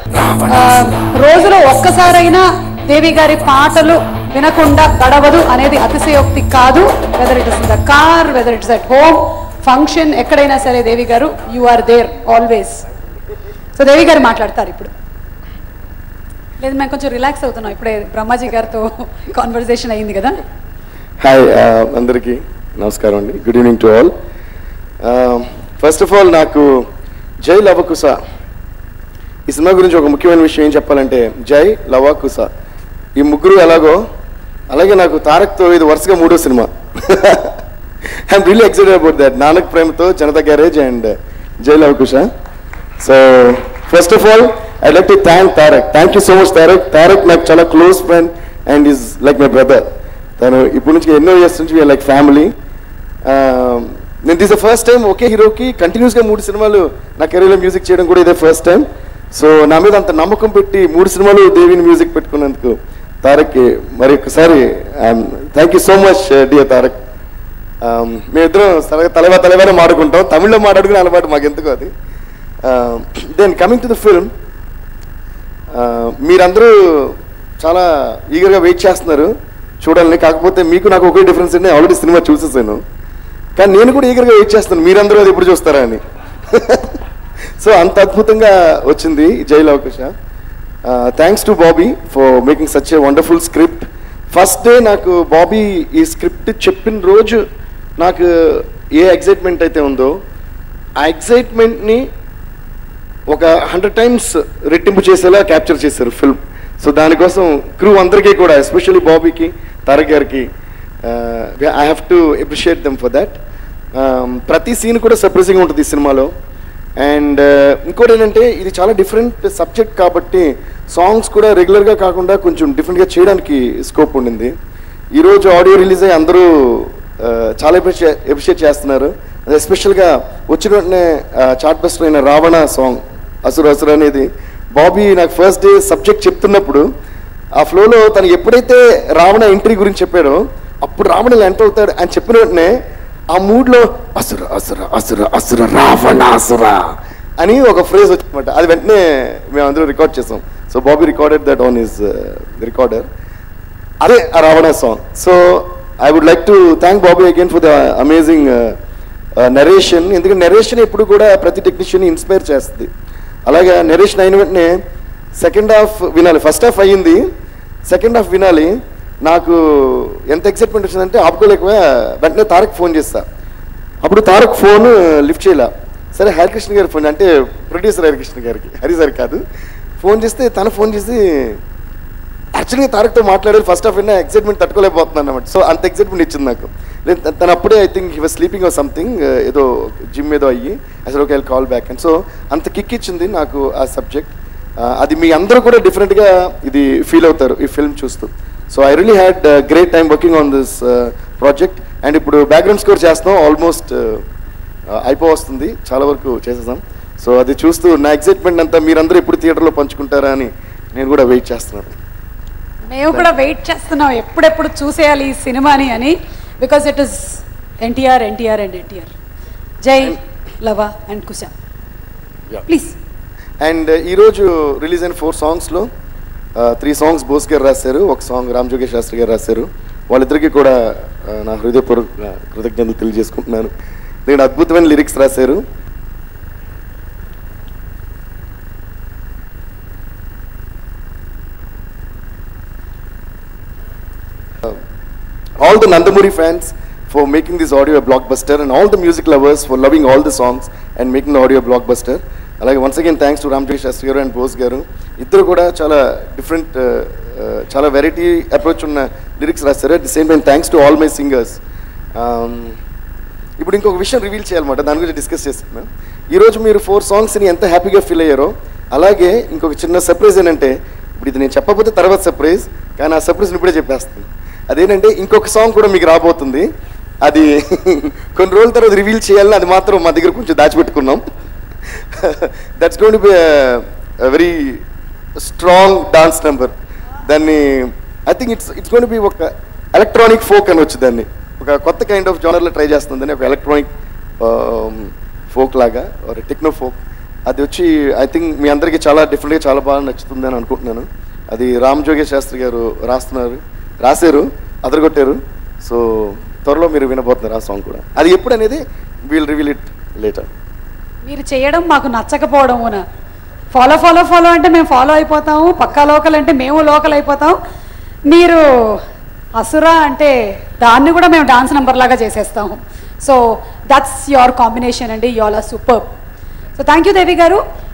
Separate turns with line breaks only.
ఆ, రోజులో ఒక్కసారైనా దేవి గారి పాటలు వినకుండా గడవదు అనేది అతిశయోక్తి కాదు whether it is the car whether it's at home function ఎక్కడైనా సరే Devi garu you are there always so Devi garu మాట్లాడతారు ఇప్పుడు లేదు మేము కొంచెం రిలాక్స్ అవుతున్నాం ఇప్పుడే బ్రహ్మాజీ గారితో కాన్వర్సేషన్ అయింది కదా
హాయ్ అందరికీ నమస్కారం అండి good evening to all first of all నాకు జై లవకుశ ఈ సినిమా గురించి ఒక ముఖ్యమైన విషయం ఏం చెప్పాలంటే జై లవకుశ ఈ ముగ్గురు ఎలాగో అలాగే నాకు తారక్తో ఇది వరుసగా మూడో cinema I'm really excited about that Nannaku Prematho Janatha garage and Jai Lava Kusa so first of all I like to thank Tarak thank you so much Tarak Tarak నాకు చాలా close friend and is like my brother తను ఇప్పటి నుంచి ఎన్నో ఇయర్స్ నుంచి వీఆర్ లైక్ ఫ్యామిలీ నేను this first time ఒకే హీరోకి కంటిన్యూస్గా మూడు సినిమాలు నా కెరీర్లో మ్యూజిక్ చేయడం కూడా ఇదే ఫస్ట్ టైం సో నా మీద అంత నమ్మకం పెట్టి మూడు సినిమాలు దేవిని మ్యూజిక్ పెట్టుకున్నందుకు తారక్కి మరి ఒకసారి thank you so much dear Tarak మేమిద్దరం తల తలవా తలవానే మాడుకుంటాం తమిళ్లో మాట్లాడుకునే అలవాటు మాకు ఎందుకు అది then coming to the film మీరందరూ చాలా ఈగర్గా వెయిట్ చేస్తున్నారు చూడాలని కాకపోతే మీకు నాకు ఒకే డిఫరెన్స్ అండి ఆల్రెడీ సినిమా చూసేసాను కానీ నేను కూడా ఈగర్గా వెయిట్ చేస్తాను మీరందరూ అది ఎప్పుడు చూస్తారా అని సో అంత అద్భుతంగా వచ్చింది Jai Lava Kusa thanks to Bobby for making such a wonderful script first day నాకు బాబీ ఈ స్క్రిప్ట్ చెప్పిన రోజు నాకు ఏ ఎగ్జైట్మెంట్ అయితే ఉందో ఆ ఎగ్జైట్మెంట్ని ఒక హండ్రెడ్ టైమ్స్ రెట్టింపు చేసేలా క్యాప్చర్ చేశారు ఫిల్మ్ సో దానికోసం క్రూ అందరికీ కూడా ఎస్పెషల్లీ బాబీకి తారక్ గారికి I have to appreciate them for that ప్రతి సీన్ కూడా సర్ప్రైజింగ్ ఉంటుంది ఈ సినిమాలో అండ్ ఇంకోటి ఏంటంటే ఇది చాలా డిఫరెంట్ సబ్జెక్ట్ కాబట్టి సాంగ్స్ కూడా రెగ్యులర్గా కాకుండా కొంచెం డిఫరెంట్గా చేయడానికి స్కోప్ ఉండింది ఈరోజు ఆడియో రిలీజ్ అయ్యి అందరూ uh, చాలా అప్రిషియేట్ అప్రిషియేట్ చేస్తున్నారు అది ఎస్పెషల్గా వచ్చిన వెంటనే చాట్ బస్టర్ అయిన రావణ సాంగ్ అసురు అసురు అనేది బాబీ నాకు ఫస్ట్ డే సబ్జెక్ట్ చెప్తున్నప్పుడు ఆ ఫ్లోలో తను ఎప్పుడైతే రావణ ఎంట్రీ గురించి చెప్పాడో అప్పుడు రావణ ఇలా ఎంటర్ అవుతాడు అని చెప్పిన వెంటనే ఆ మూడ్లో అసుర అసుర అసుర అసుర రావణ అసుర అని ఒక ఫ్రేజ్ వచ్చిందన్నమాట అది వెంటనే మేము అందరూ రికార్డ్ చేసాం so Bobby recorded that on his recorder అదే ఆ Ravana song so I would like to thank Bobby again for the amazing narration ఎందుకంటే నరేషన్ ఎప్పుడు కూడా ప్రతి టెక్నీషియన్ ఇన్స్పైర్ చేస్తుంది అలాగే నరేషన్ అయిన వెంటనే సెకండ్ హాఫ్ వినాలి ఫస్ట్ హాఫ్ అయ్యింది సెకండ్ హాఫ్ వినాలి నాకు ఎంత ఎక్సైట్మెంట్ వచ్చిందంటే ఆపుకోలేకపోయా వెంటనే తారక్ ఫోన్ చేస్తా అప్పుడు తారక్ ఫోన్ లిఫ్ట్ చేయలే సరే హరికృష్ణ గారి ఫోన్ అంటే ప్రొడ్యూసర్ హరికృష్ణ గారికి హరి సార్ కాదు ఫోన్ చేస్తే తన ఫోన్ చేసి యాక్చువల్గా తారక్తో మాట్లాడేది ఫస్ట్ ఆఫ్ అయినా ఎక్సైట్మెంట్ తట్టుకోలేకపోతున్నాను అనమాట సో అంత ఎక్సైట్మెంట్ ఇచ్చింది నాకు లేదు త- తను అప్పుడే I think he was sleeping or something ఏదో జిమ్ ఏదో అయ్యి అసలు ఒక కాల్ బ్యాక్ అండ్ సో అంత కిక్ ఇచ్చింది నాకు ఆ సబ్జెక్ట్ అది మీ అందరూ కూడా డిఫరెంట్గా ఇది ఫీల్ అవుతారు ఈ ఫిల్మ్ చూస్తూ so I really had great time working on this project and ఇప్పుడు బ్యాక్గ్రౌండ్ స్కోర్ చేస్తాం ఆల్మోస్ట్ అయిపో వస్తుంది చాలా వరకు చేసేసాం సో అది చూస్తూ నా ఎక్సైట్మెంట్ అంతా మీరందరూ ఎప్పుడు థియేటర్లో పంచుకుంటారా అని నేను కూడా వెయిట్ చేస్తున్నాను
మేము కూడా వెయిట్ చేస్తున్నాం ఎప్పుడెప్పుడు చూసేయాలి ఈ సినిమాని అని because it is NTR NTR and NTR Jai Lava and Kusa please
and ఈరోజు రిలీజ్ అయిన ఫోర్ సాంగ్స్లో త్రీ సాంగ్స్ బోస్ గారు రాశారు ఒక సాంగ్ రామ్ జోగేష్ శాస్త్రి గారు రాశారు వాళ్ళిద్దరికీ కూడా ఆ, నా హృదయపూర్వక కృతజ్ఞతలు తెలియజేసుకుంటున్నాను నేను అద్భుతమైన లిరిక్స్ రాశారు all the Nandamuri fans for making this audio a blockbuster and all the music lovers for loving all the songs and making the audio a blockbuster. అలాగే once again thanks to Ramji Sastry garu and Bose garu ఇద్దరు కూడా చాలా different చాలా variety approach ఉన్న lyrics రాశారు at the same time thanks to all my singers ఇప్పుడు ఇంకొక విషయం రివీల్ చేయాలన్నమాట దాని గురించి డిస్కస్ చేస్తున్నాం ఈరోజు మీరు ఫోర్ సాంగ్స్ని ఎంత హ్యాపీగా ఫీల్ అయ్యారో అలాగే ఇంకొక చిన్న సర్ప్రైజ్ ఏంటంటే ఇప్పుడు ఇది నేను చెప్పకపోతే తర్వాత సర్ప్రైజ్ కానీ ఆ సర్ప్రైజ్ ఇప్పుడే చెప్పేస్తాను అదేంటంటే ఇంకొక సాంగ్ కూడా మీకు రాబోతుంది అది కొన్ని రోజుల తర్వాత రివీల్ చేయాలని అది మాత్రం మా దగ్గర కొంచెం దాచిపెట్టుకున్నాం that's gonna be very strong dance number దాన్ని I think it's it's gonna be ఒక ఎలక్ట్రానిక్ ఫోక్ అని వచ్చి దాన్ని ఒక కొత్త కైండ్ ఆఫ్ జానర్లో ట్రై చేస్తుందని ఒక ఎలక్ట్రానిక్ ఫోక్ లాగా ఒక టెక్నో ఫోక్ అది వచ్చి ఐ థింక్ మీ అందరికీ చాలా డిఫరెంట్గా చాలా బాగా నచ్చుతుంది అని అనుకుంటున్నాను అది రామ్ జోగే శాస్త్రి గారు రాస్తున్నారు రాశారు అదరగొట్టారు సో త్వరలో మీరు వినబోతున్నారు ఆ సాంగ్ కూడా అది ఎప్పుడు అనేది వీల్ రివీల్ ఇట్ లేటర్
మీరు చేయడం మాకు నచ్చకపోవడమున ఫాలో ఫాలో ఫాలో అంటే మేము ఫాలో అయిపోతాము పక్కా లోకల్ అంటే మేము లోకల్ అయిపోతాం మీరు అసురా అంటే దాన్ని కూడా మేము డాన్స్ నెంబర్ లాగా చేసేస్తాము సో దట్స్ యువర్ కాంబినేషన్ అండి your are super so thank you Devi గారు